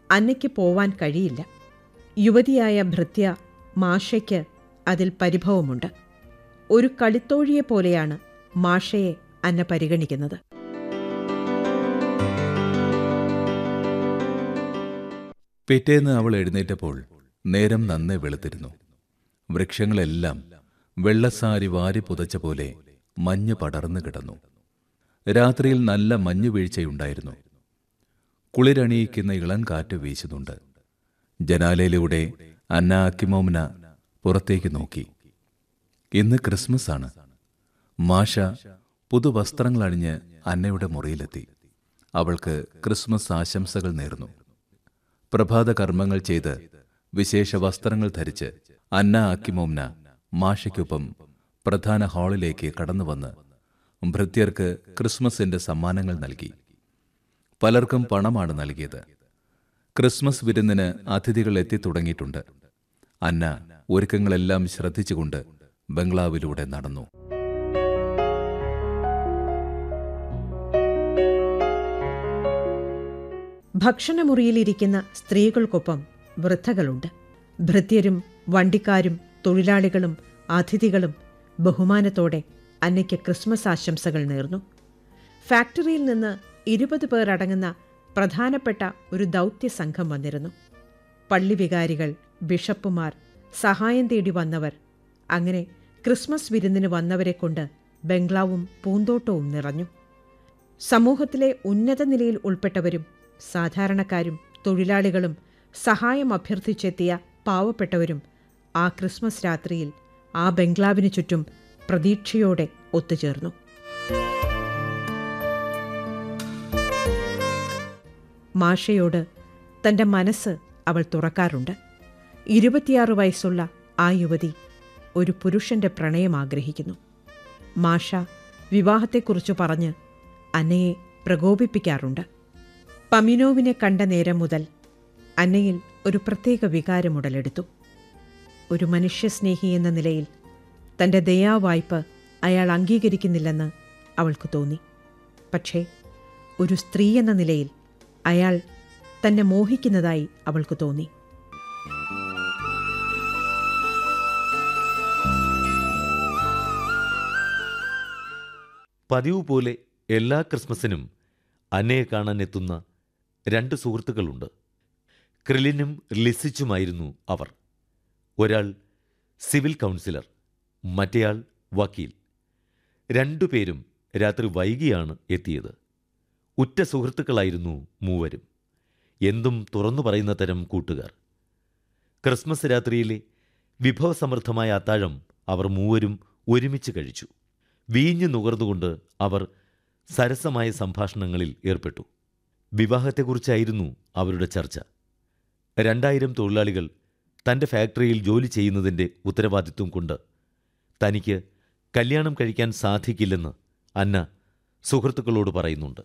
അന്നയ്ക്ക് പോവാൻ കഴിയില്ല യുവതിയായ ഭൃത്യ മാഷയ്ക്ക് അതിൽ പരിഭവമുണ്ട് ഒരു കളിത്തോഴിയെ പോലെയാണ് മാഷയെ അന്ന പരിഗണിക്കുന്നത് പിറ്റേന്ന് അവൾ എഴുന്നേറ്റപ്പോൾ നേരം നന്നേ വെളുത്തിരുന്നു വൃക്ഷങ്ങളെല്ലാം വെള്ളസാരി വാരി പുതച്ച പോലെ മഞ്ഞ് പടർന്നു കിടന്നു രാത്രിയിൽ നല്ല മഞ്ഞു വീഴ്ചയുണ്ടായിരുന്നു കുളിരണിയിക്കുന്ന ഇളം കാറ്റ് വീശുന്നുണ്ട് ജനാലയിലൂടെ അന്ന അക്കിമോമന പുറത്തേക്ക് നോക്കി ഇന്ന് ക്രിസ്മസ് ആണ് മാഷ പുതുവസ്ത്രങ്ങളണിഞ്ഞ് അന്നയുടെ മുറിയിലെത്തി അവൾക്ക് ക്രിസ്മസ് ആശംസകൾ നേർന്നു പ്രഭാത കർമ്മങ്ങൾ ചെയ്ത് വിശേഷ വസ്ത്രങ്ങൾ ധരിച്ച് അന്ന അക്കിമോംന മാഷയ്ക്കൊപ്പം പ്രധാന ഹാളിലേക്ക് കടന്നുവന്ന് ഭൃത്യർക്ക് ക്രിസ്മസിന്റെ സമ്മാനങ്ങൾ നൽകി പലർക്കും പണമാണ് നൽകിയത് ക്രിസ്മസ് വിരുന്നിന് അതിഥികൾ എത്തിത്തുടങ്ങിയിട്ടുണ്ട് അന്ന ഒരുക്കങ്ങളെല്ലാം ശ്രദ്ധിച്ചുകൊണ്ട് ബംഗ്ലാവിലൂടെ നടന്നു ഭക്ഷണമുറിയിലിരിക്കുന്ന സ്ത്രീകൾക്കൊപ്പം വൃദ്ധകളുണ്ട് ഭൃത്യരും വണ്ടിക്കാരും തൊഴിലാളികളും അതിഥികളും ബഹുമാനത്തോടെ അന്നയ്ക്ക് ക്രിസ്മസ് ആശംസകൾ നേർന്നു ഫാക്ടറിയിൽ നിന്ന് ഇരുപത് പേർ അടങ്ങുന്ന പ്രധാനപ്പെട്ട ഒരു ദൗത്യ സംഘം വന്നിരുന്നു പള്ളി വികാരികൾ ബിഷപ്പുമാർ സഹായം തേടി വന്നവർ അങ്ങനെ ക്രിസ്മസ് വിരുന്നിന് വന്നവരെ കൊണ്ട് ബംഗ്ലാവും പൂന്തോട്ടവും നിറഞ്ഞു സമൂഹത്തിലെ ഉന്നത നിലയിൽ ഉൾപ്പെട്ടവരും സാധാരണക്കാരും തൊഴിലാളികളും സഹായം അഭ്യർത്ഥിച്ചെത്തിയ പാവപ്പെട്ടവരും ആ ക്രിസ്മസ് രാത്രിയിൽ ആ ബംഗ്ലാവിനു ചുറ്റും പ്രതീക്ഷയോടെ ഒത്തുചേർന്നു മാഷയോട് തന്റെ മനസ്സ് അവൾ തുറക്കാറുണ്ട് ഇരുപത്തിയാറ് വയസ്സുള്ള ആ യുവതി ഒരു പുരുഷന്റെ പ്രണയം ആഗ്രഹിക്കുന്നു മാഷ വിവാഹത്തെക്കുറിച്ച് പറഞ്ഞ് അന്നയെ പ്രകോപിപ്പിക്കാറുണ്ട് പമിനോവിനെ കണ്ട നേരം മുതൽ അന്നയിൽ ഒരു പ്രത്യേക വികാരം ഉടലെടുത്തു ഒരു മനുഷ്യസ്നേഹി എന്ന നിലയിൽ തന്റെ ദയാവായ്പ് അയാൾ അംഗീകരിക്കുന്നില്ലെന്ന് അവൾക്ക് തോന്നി പക്ഷേ ഒരു സ്ത്രീ എന്ന നിലയിൽ അയാൾ തന്നെ മോഹിക്കുന്നതായി അവൾക്ക് തോന്നി പതിവ് പോലെ എല്ലാ ക്രിസ്മസിനും അന്നയെ കാണാൻ എത്തുന്ന രണ്ട് സുഹൃത്തുക്കളുണ്ട് ക്രിലിനും ലിസിച്ചുമായിരുന്നു അവർ ഒരാൾ സിവിൽ കൗൺസിലർ മറ്റേയാൾ വക്കീൽ രണ്ടുപേരും രാത്രി വൈകിയാണ് എത്തിയത് ഉറ്റ സുഹൃത്തുക്കളായിരുന്നു മൂവരും എന്തും തുറന്നു പറയുന്ന തരം കൂട്ടുകാർ ക്രിസ്മസ് രാത്രിയിലെ വിഭവസമൃദ്ധമായ അത്താഴം അവർ മൂവരും ഒരുമിച്ച് കഴിച്ചു വീഞ്ഞു നുകർന്നുകൊണ്ട് അവർ സരസമായ സംഭാഷണങ്ങളിൽ ഏർപ്പെട്ടു വിവാഹത്തെക്കുറിച്ചായിരുന്നു അവരുടെ ചർച്ച രണ്ടായിരം തൊഴിലാളികൾ തൻ്റെ ഫാക്ടറിയിൽ ജോലി ചെയ്യുന്നതിൻ്റെ ഉത്തരവാദിത്വം കൊണ്ട് തനിക്ക് കല്യാണം കഴിക്കാൻ സാധിക്കില്ലെന്ന് അന്ന സുഹൃത്തുക്കളോട് പറയുന്നുണ്ട്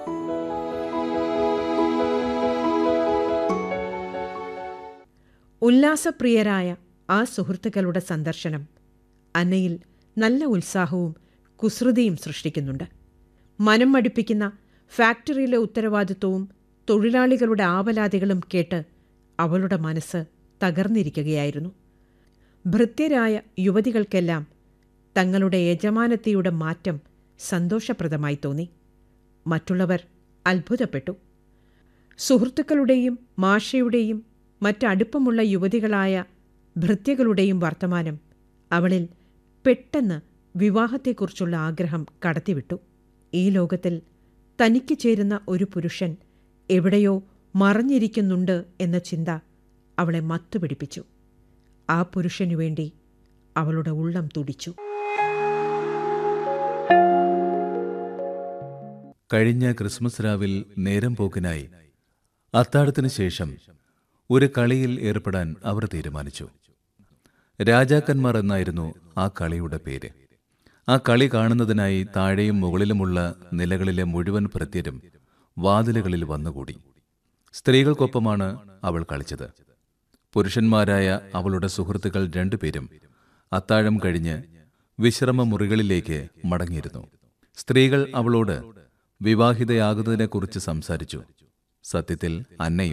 ഉല്ലാസപ്രിയരായ ആ സുഹൃത്തുക്കളുടെ സന്ദർശനം അന്നയിൽ നല്ല ഉത്സാഹവും കുസൃതിയും സൃഷ്ടിക്കുന്നുണ്ട് മനം മടിപ്പിക്കുന്ന ഫാക്ടറിയിലെ ഉത്തരവാദിത്വവും തൊഴിലാളികളുടെ ആവലാതികളും കേട്ട് അവളുടെ മനസ്സ് തകർന്നിരിക്കുകയായിരുന്നു ഭൃത്യരായ യുവതികൾക്കെല്ലാം തങ്ങളുടെ യജമാനത്തിയുടെ മാറ്റം സന്തോഷപ്രദമായി തോന്നി മറ്റുള്ളവർ അത്ഭുതപ്പെട്ടു സുഹൃത്തുക്കളുടെയും മാഷയുടെയും മറ്റടുപ്പമുള്ള യുവതികളായ ഭൃത്യകളുടെയും വർത്തമാനം അവളിൽ പെട്ടെന്ന് വിവാഹത്തെക്കുറിച്ചുള്ള ആഗ്രഹം കടത്തിവിട്ടു ഈ ലോകത്തിൽ തനിക്ക് ചേരുന്ന ഒരു പുരുഷൻ എവിടെയോ മറഞ്ഞിരിക്കുന്നുണ്ട് എന്ന ചിന്ത അവളെ മത്തുപിടിപ്പിച്ചു ആ പുരുഷനു വേണ്ടി അവളുടെ ഉള്ളം തുടിച്ചു കഴിഞ്ഞ ക്രിസ്മസ് രാവിൽ നേരം പോക്കിനായി അത്താഴത്തിന് ശേഷം ഒരു കളിയിൽ ഏർപ്പെടാൻ അവർ തീരുമാനിച്ചു രാജാക്കന്മാർ എന്നായിരുന്നു ആ കളിയുടെ പേര് ആ കളി കാണുന്നതിനായി താഴെയും മുകളിലുമുള്ള നിലകളിലെ മുഴുവൻ ഭൃത്യരും വാതിലുകളിൽ വന്നുകൂടി സ്ത്രീകൾക്കൊപ്പമാണ് അവൾ കളിച്ചത് പുരുഷന്മാരായ അവളുടെ സുഹൃത്തുക്കൾ രണ്ടുപേരും അത്താഴം കഴിഞ്ഞ് വിശ്രമ മുറികളിലേക്ക് മടങ്ങിയിരുന്നു സ്ത്രീകൾ അവളോട് വിവാഹിതയാകുന്നതിനെക്കുറിച്ച് സംസാരിച്ചു സത്യത്തിൽ അന്നയും